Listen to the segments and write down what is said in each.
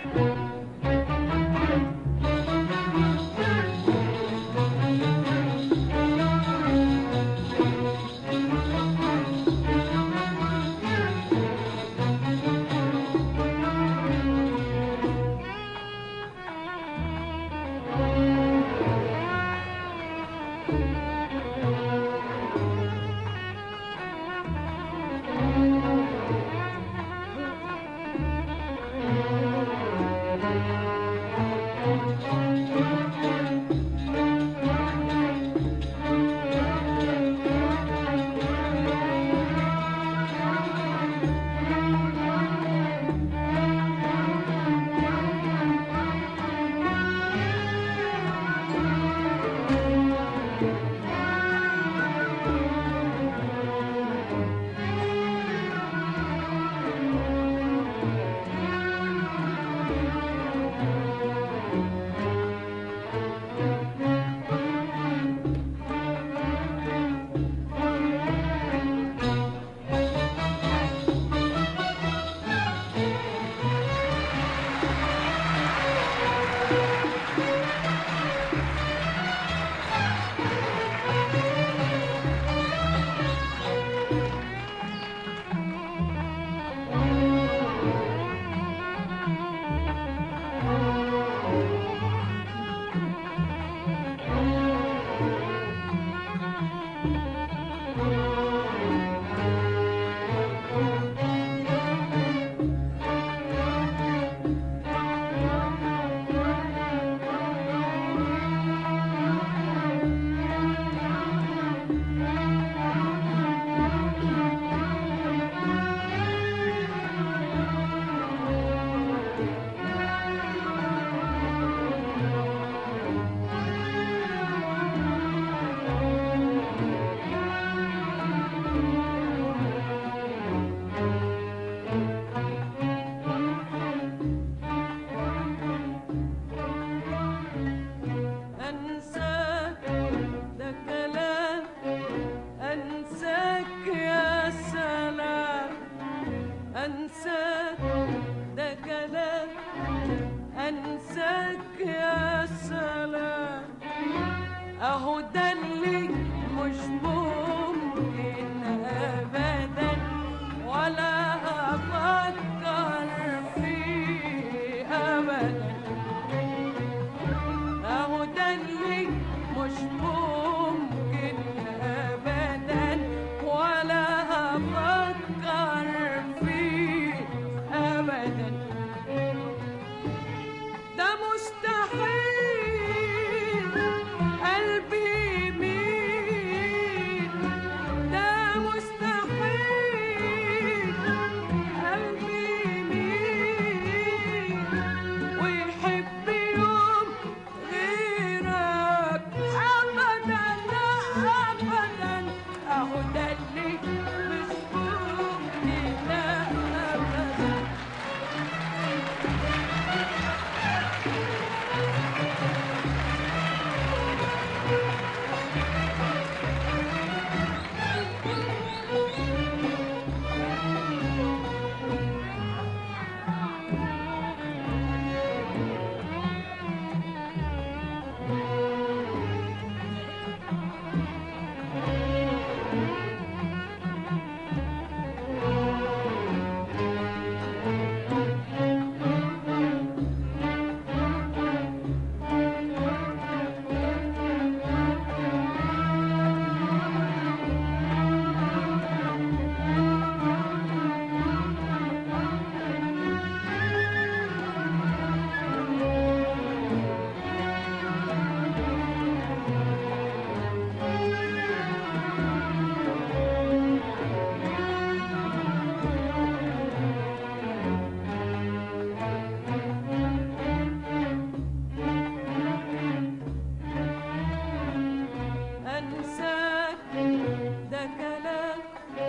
اهو ده اللي مش ممكن ابدا ولا افكر فيه ابدا اهو ده اللي مش ممكن ابدا ولا افكر فيه ابدا ده مستحيل قلبي يميل ده مستحيل قلبي يميل ويحب يوم غيرك ابدا لا ابدا اهو ده اللي مش ممكن ابدا أنساك ده كلام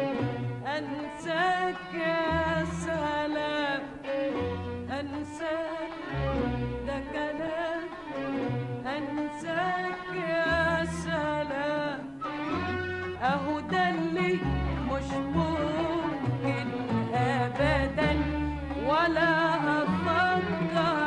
أنساك يا سلام أنساك ده كلام أنساك يا سلام أهو ده اللي مش ممكن أبدا ولا أفكر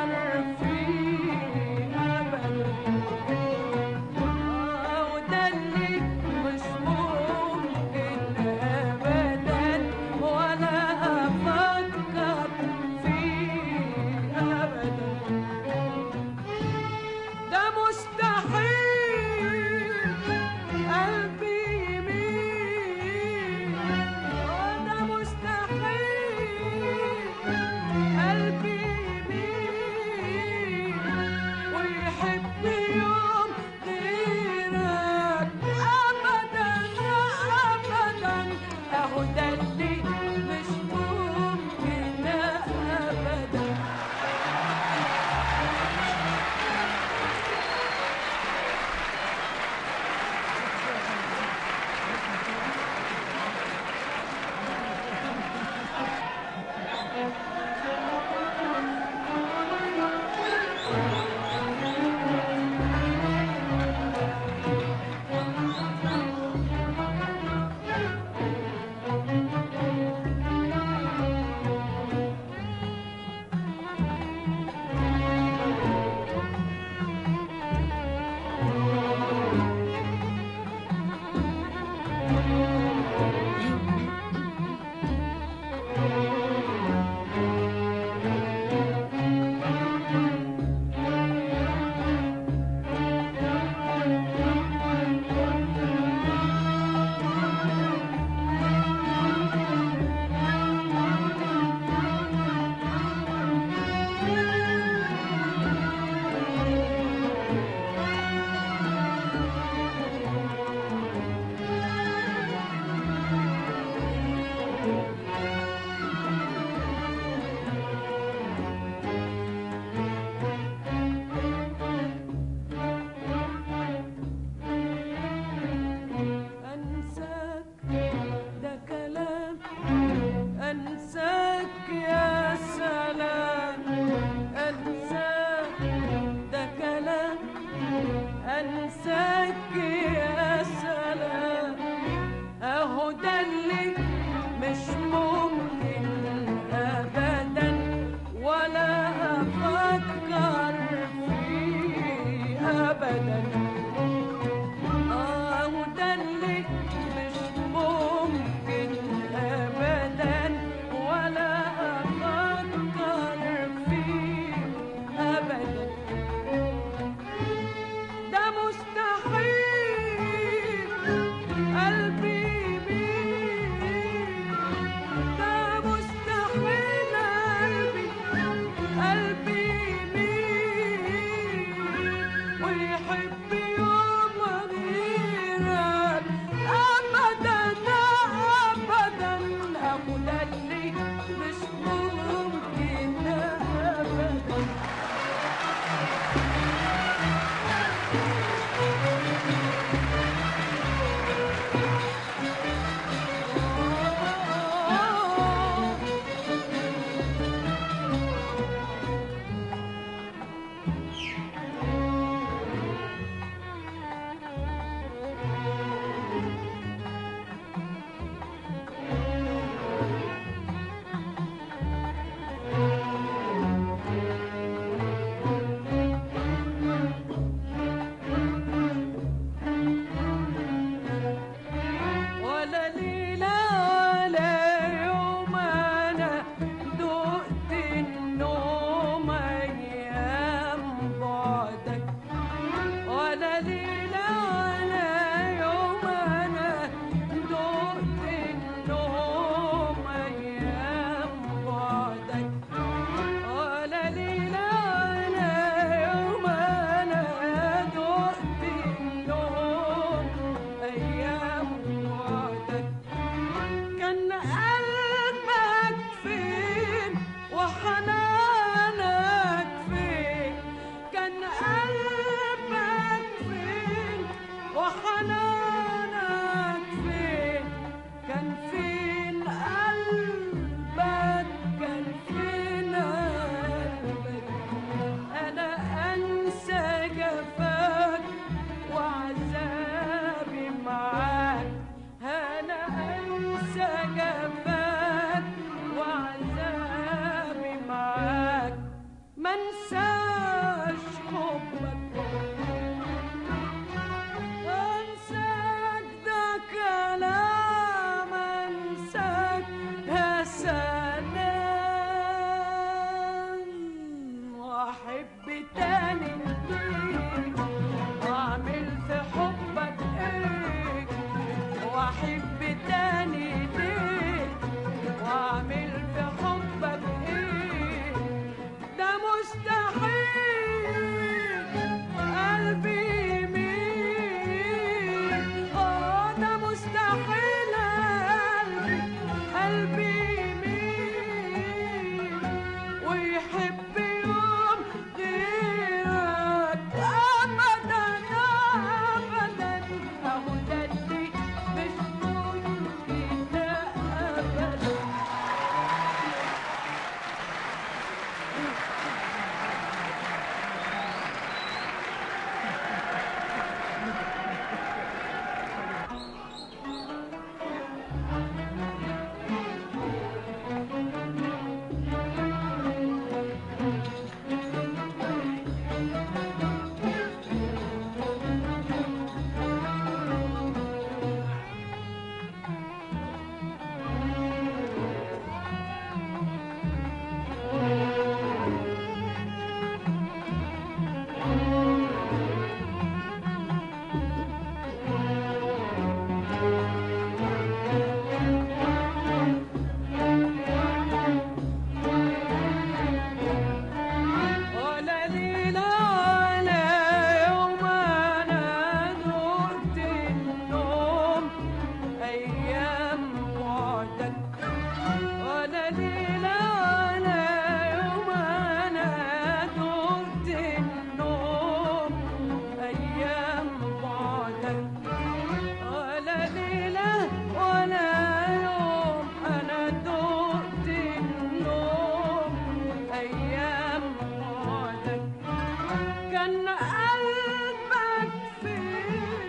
ولا ليلة ولا يوم أنا ذقت النوم أيام بعدك ولا ليلة ولا يوم أنا ذقت النوم أيام بعدك ولا ليلة ولا يوم أنا ذقت النوم أيام بعدك كان قلبك فين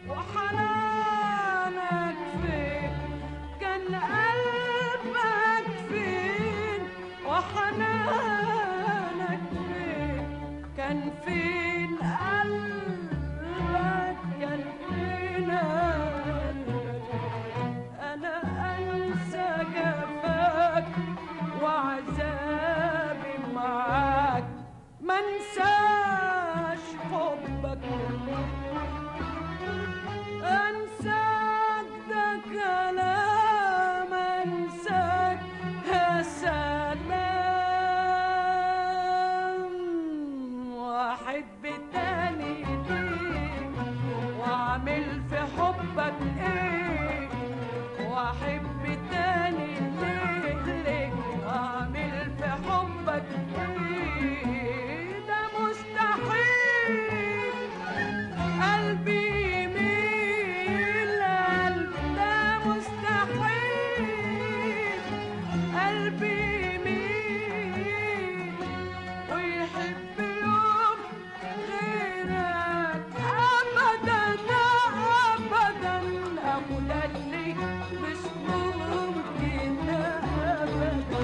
وحنانك فين كان قلبك فين وحنانك فين كان فين قلبك كان فين قلبك أنا أنسى جفاك وعذابي معاك ما انساش حبك انساك ده كلام انساك يا سلام واحب تاني ليك واعمل في حبك ايه واحب تاني ليك ليك واعمل في حبك ايه ده مستحيل قلبي يميل قلب ده مستحيل قلبي يميل ويحب يوم غيرك ابدا ابدا ابو دلي مش ممكن ابدا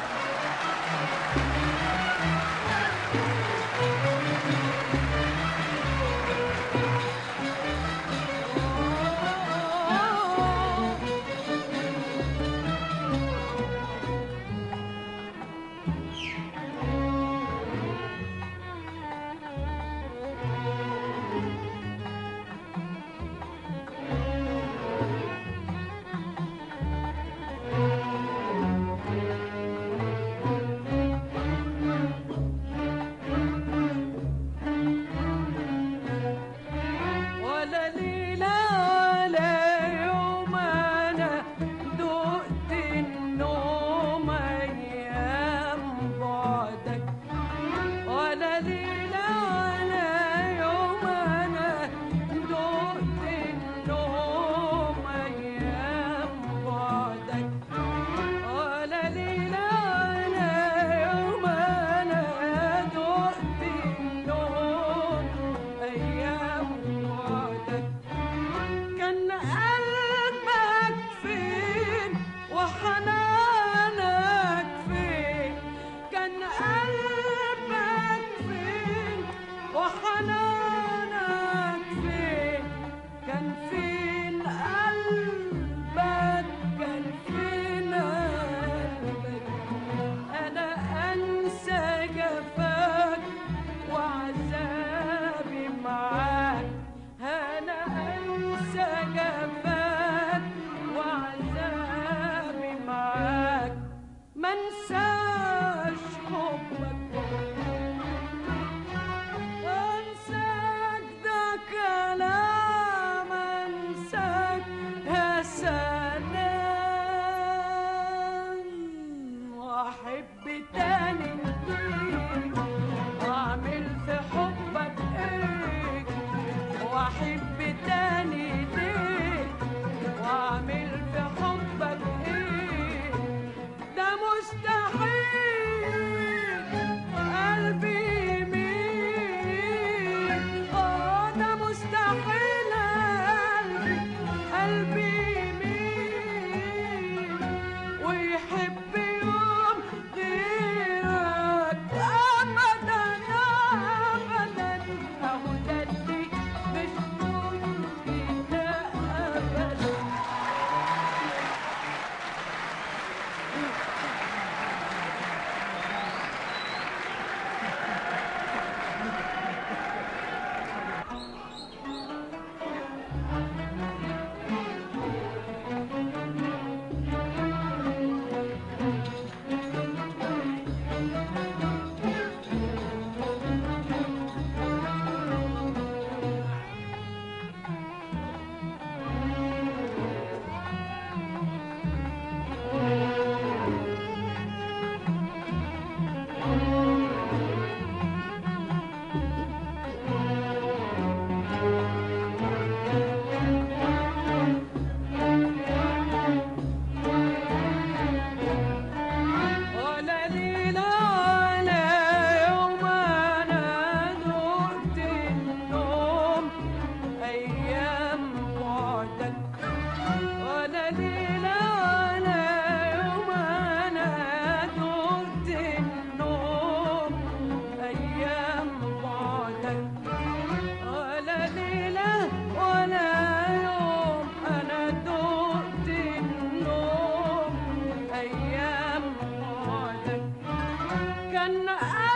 ولا ليلة ولا يوم أنا دقت النوم أيام بعدك ولا ليلة ولا يوم أنا دقت النوم أيام بعدك ولا ليلة ولا يوم أنا دقت النوم أيام بعدك كان قلبك فين وحنانك فين كان قلبك فين وحنانك فين كان فين قلبك كان فين قلبك أنا أنسى جفاك وعذابي معاك أنا أنسى جفاك وعذابي معاك ما انساش حبك انساك ده كلام انساك يا سلام واحب تاني ليك واعمل في حبك ايه واحب تاني ليك واعمل في حبك ايه ده مستحيل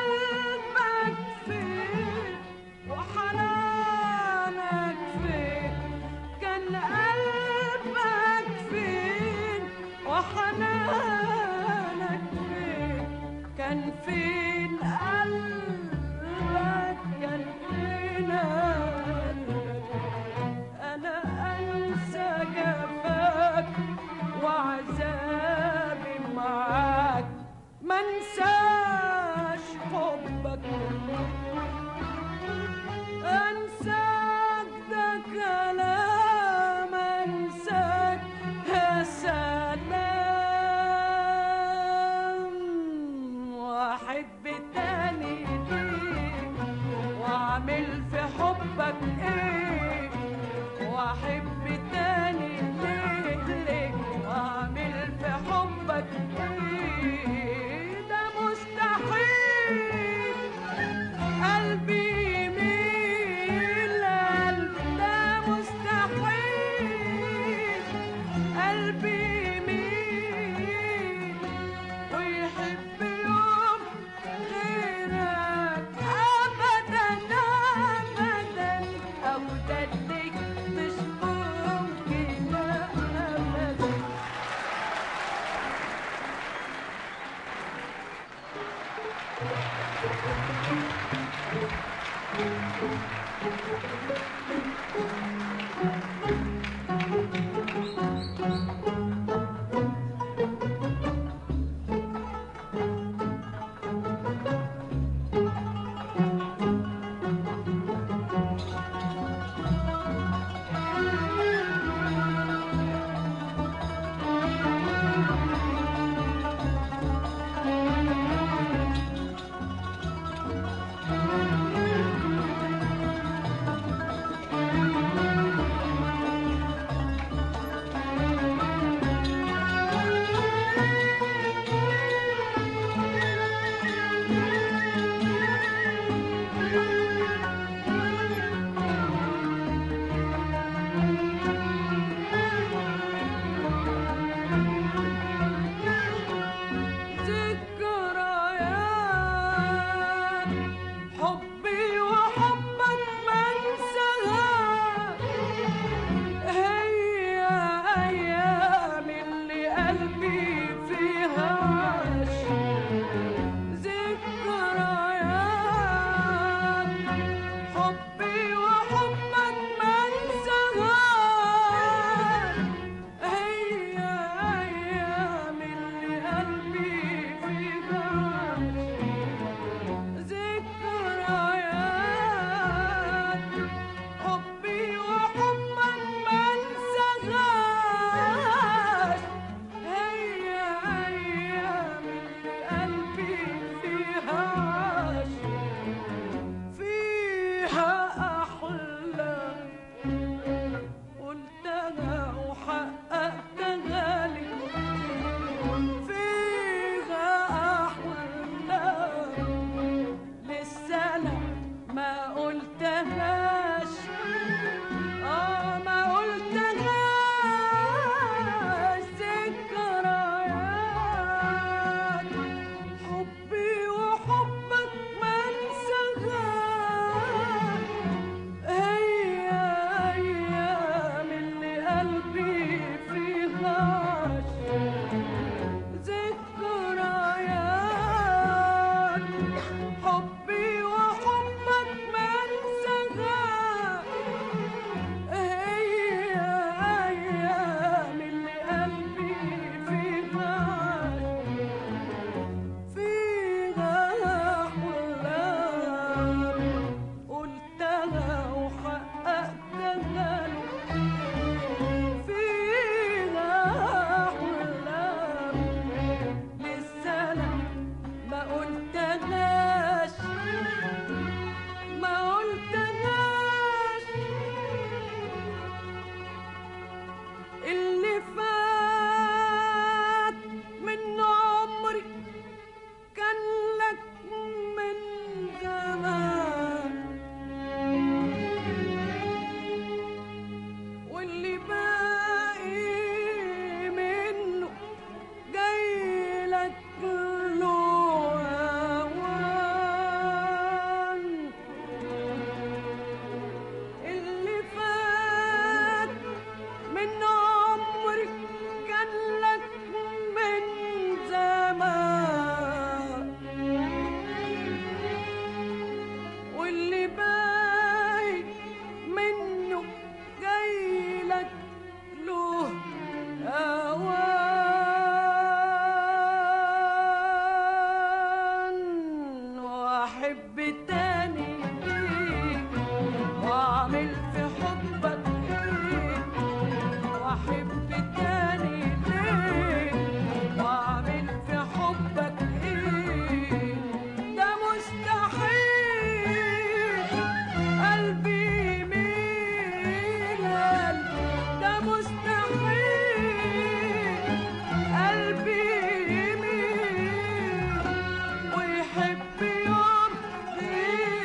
قلبك فين وحنانك فين كان قلبك فين وحنانك فين كان فين قلبك كان فين قلبك أنا أنسى جفاك وعذابي معاك ما انساش حبك انساك ده كلام انساك يا سلام واحب تاني ليك واعمل في حبك ايه واحب تاني ليك ليك واعمل في حبك ايه ده مستحيل قلبي يميل قلب ده مستحيل قلبي يميل ويحب يوم غيرك ابدا ابدا ابدا ليك مش ممكن ابدا ذكريات حبي وحبك ما انساها هي ايام اللي قلبي فيها عاش ذكريات حبي وحبك ما انساها هي ايام اللي قلبي فيها عاش ذكريات حبي وحبك ما انساهاش هي ايام اللي قلبي فيها عاش فيها احلام قلتها وحققتها لي فيها احلام لسه انا ما قلتهاش اه ما قلتهاش ذكريات حبي وحبك ما انساهاش هي ايام اللي قلبي فيها عاش ذكريات حبي وحبك ما انساها هي ايام اللي قلبي فيها فيها احلام قلتها وحققتها فيها احلام لسه انا ما قلتهاش واحب تاني ليك واعمل في حبك ايه واحب تاني ليك واعمل في حبك ايه ده مستحيل قلبي يميل ده مستحيل قلبي يميل ويحب يوم غيرك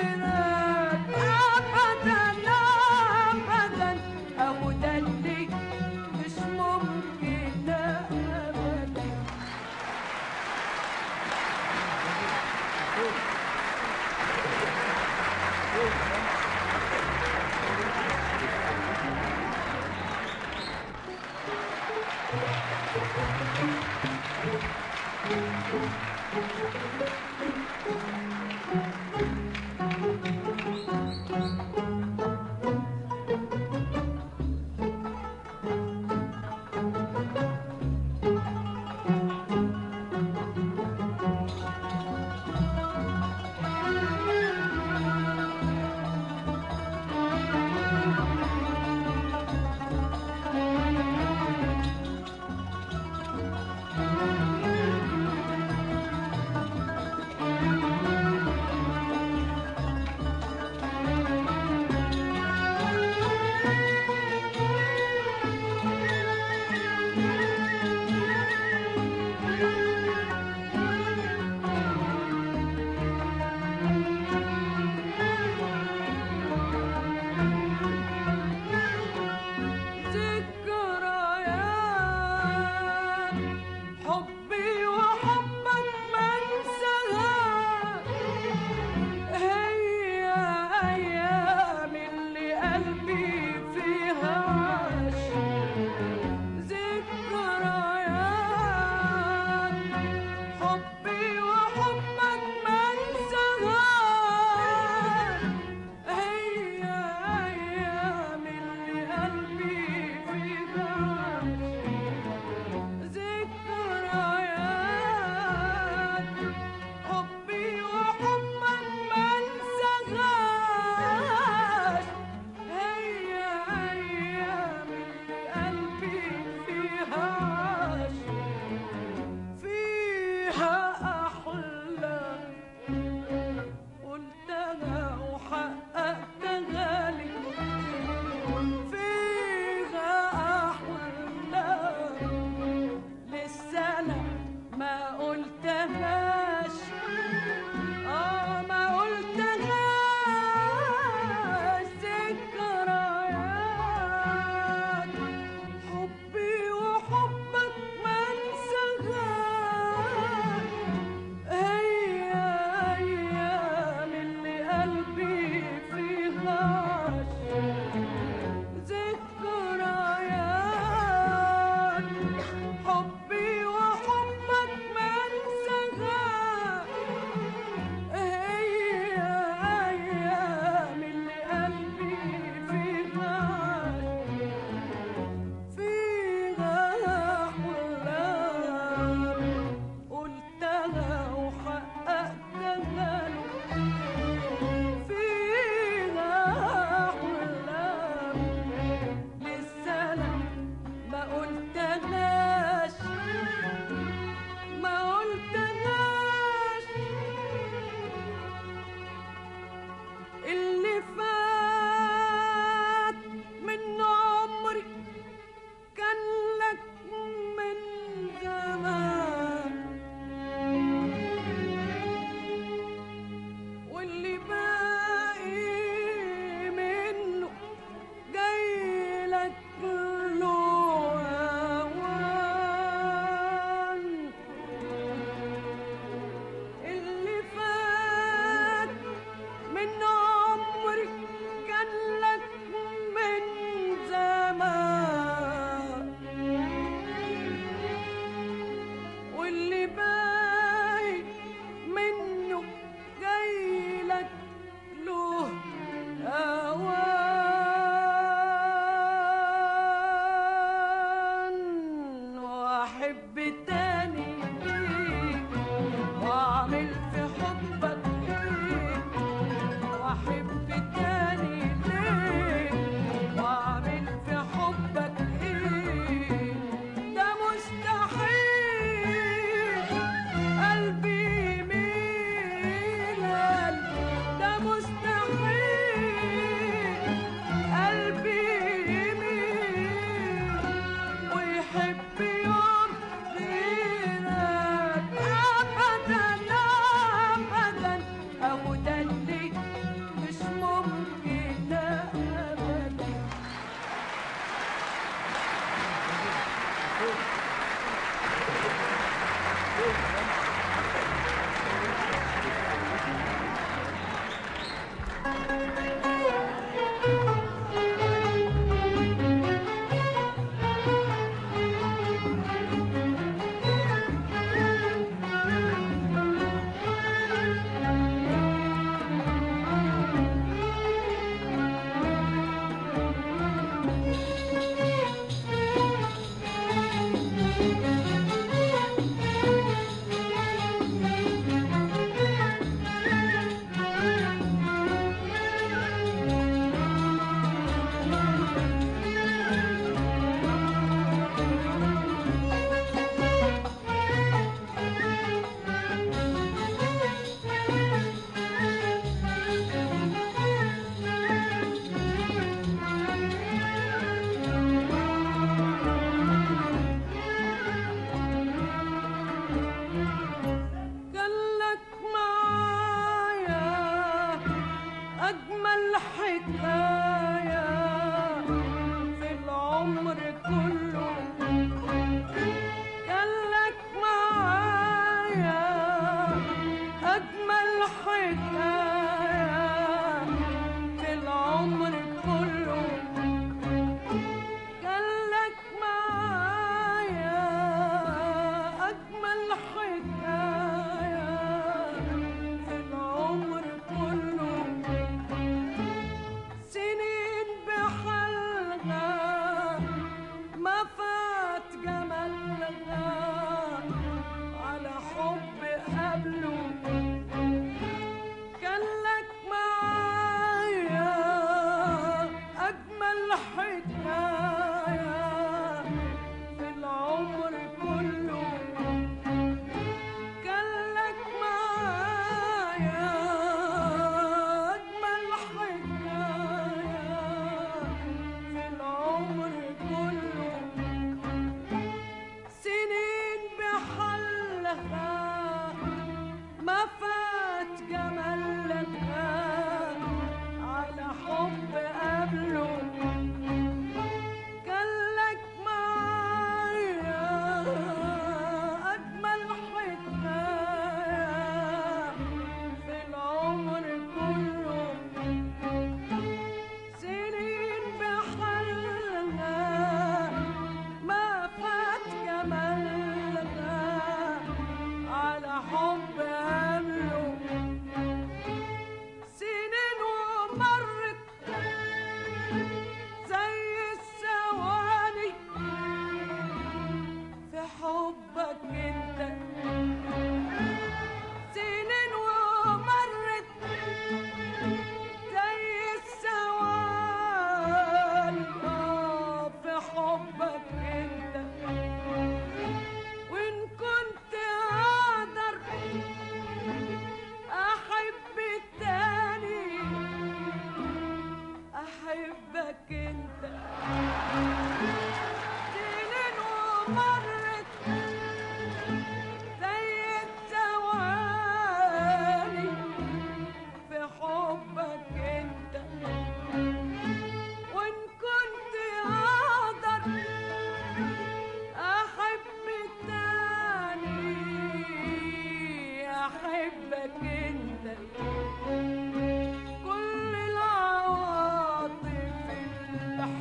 كان لك معايا أجمل حكاية